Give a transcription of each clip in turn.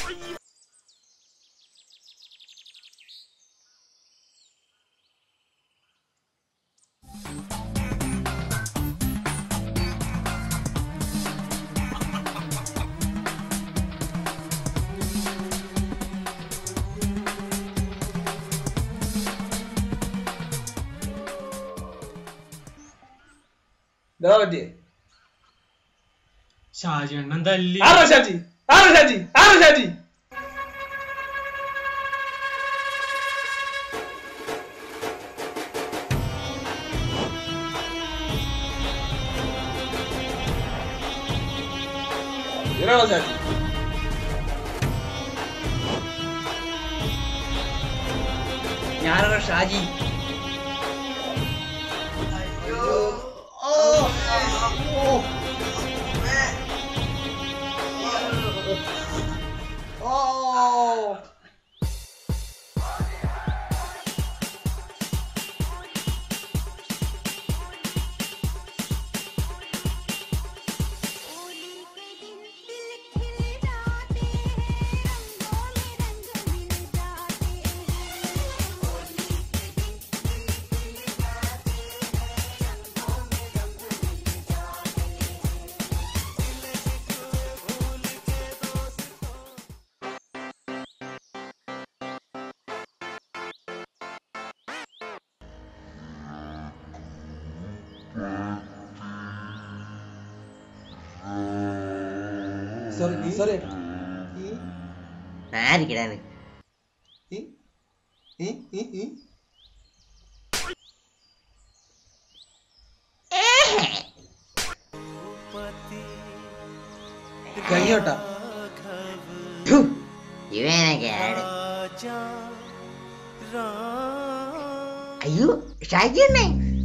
എന്താ പറ്റിയേ ഷാജിയണ്ണൻ തല്ലി ആരോ ഷാജി ആരോ ഷാജി ആരോ ഷാജി ഇവരാണോ ഷാജി ഞാനാണ് ഷാജി होली के दिन दिल खिल जाते हैं रंगों में रंग मिल जाते हैं होली के दिन दिल खिल जाते हैं रंगों में रंग मिल जाते हैं സോറി സോറി ആരിക്കടാണ് കഴിഞ്ഞോട്ടാ ഇവനൊക്കെ ആട് അയ്യോ ഷാജി അണ്ണേ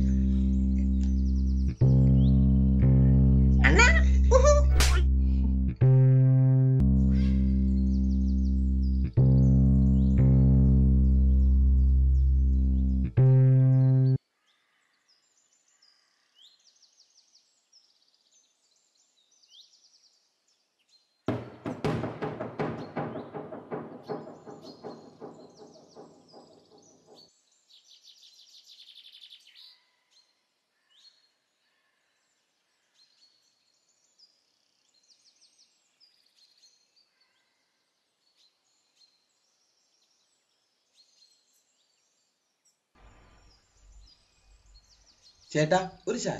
അണ്ണാ ഉഹു. ചേട്ടാ ഒരു ചായ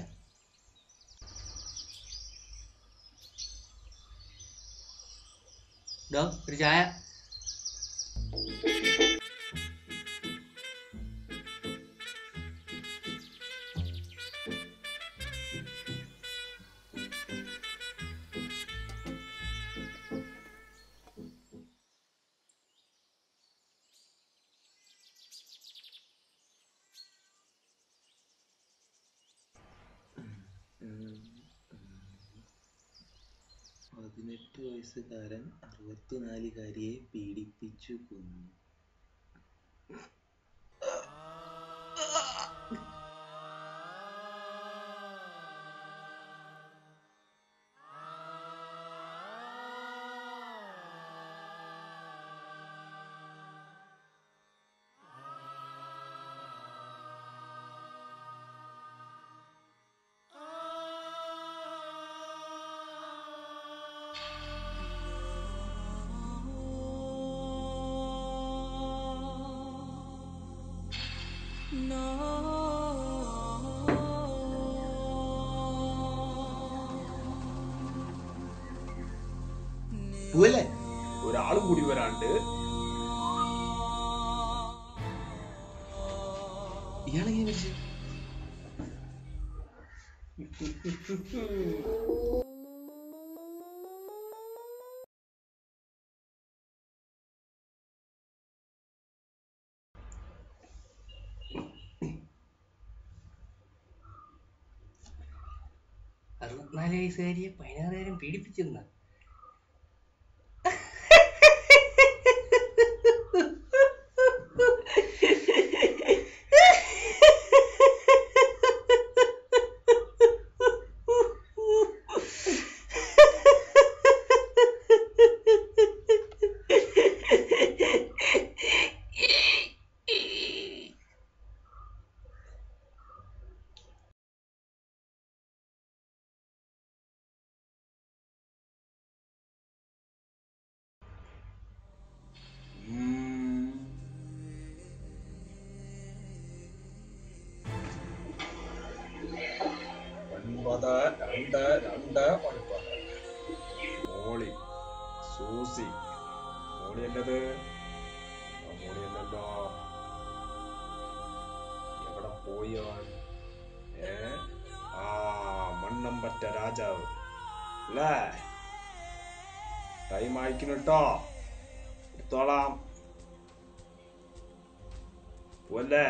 ഡോ ഒരു ചായ പതിനെട്ട് വയസ്സുകാരൻ അറുപത്തിനാലുകാരിയെ പീഡിപ്പിച്ചു കൊന്നു പോവല്ലേ ഒരാളും കൂടി വരാണ്ട് ഇയാളെങ്ങനെ മരിച്ചു അറുപത്തിനാല് വയസ്സുകാരിയെ പതിനാറുകാരൻ പീഡിപ്പിച്ചെന്ന ഒമ്പത് രണ്ട് രണ്ട് ഒൻപത് മോളി സൂസി മോളി അല്ലത് ആ, മോളി അല്ലല്ലോ എവിടെ പോയി അവൻ ഏ ആ മണ്ണം പറ്റ രാജാവ് അല്ലേ ടൈം അയക്കുന്നു കേട്ടോ എടുത്തോളാം പോവല്ലേ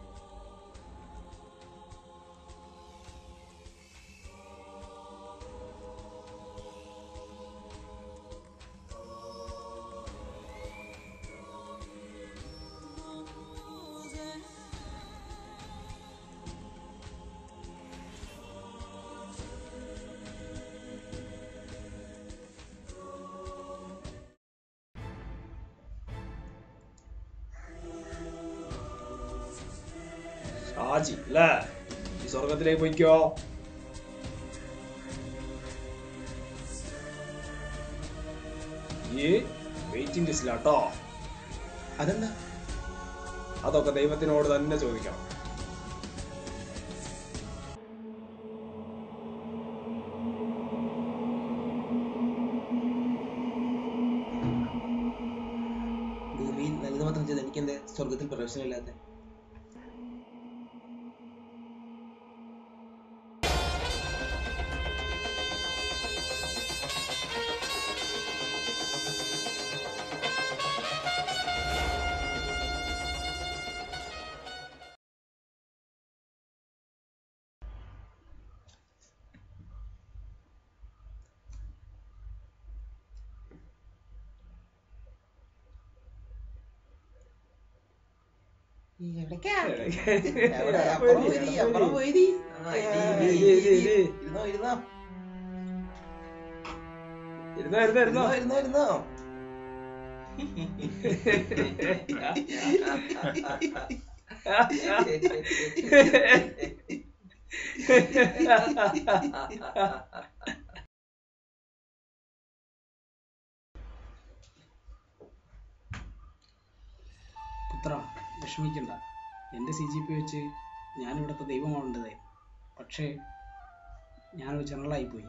ഷാജി അല്ലേ ഈ സ്വർഗത്തിലേക്ക് പോയിക്കോ ഈ വെയിറ്റിംഗ് ലിസ്റ്റിലാട്ടോ അതെന്താ അതൊക്കെ ദൈവത്തിനോട് തന്നെ ചോദിക്കണം ഭൂമിയിൽ നല്ലത് മാത്രം ചെയ്ത് എനിക്കെന്താ സ്വർഗത്തിൽ പ്രവേശനമില്ലാത്ത എവിടേക്കാ? എവിടെ? അപ്പുറം പോയി, അപ്പുറം പോയി. ആ, ഇരി, ഇരി, ഇരി, ഇരി. ഇരുന്നോ, ഇരുന്നോ. ഇരുന്നോ ഇരുന്നോ ഇരുന്നോ ഇരുന്നോ, ഇരുന്നോ, ഇരുന്നോ. പുത്ര വിഷമിക്കണ്ട എൻ്റെ സി ജി പി വെച്ച് ഞാനിവിടുത്തെ ദൈവമാവേണ്ടതായി പക്ഷേ ഞാനൊരു ജനറലായിപ്പോയി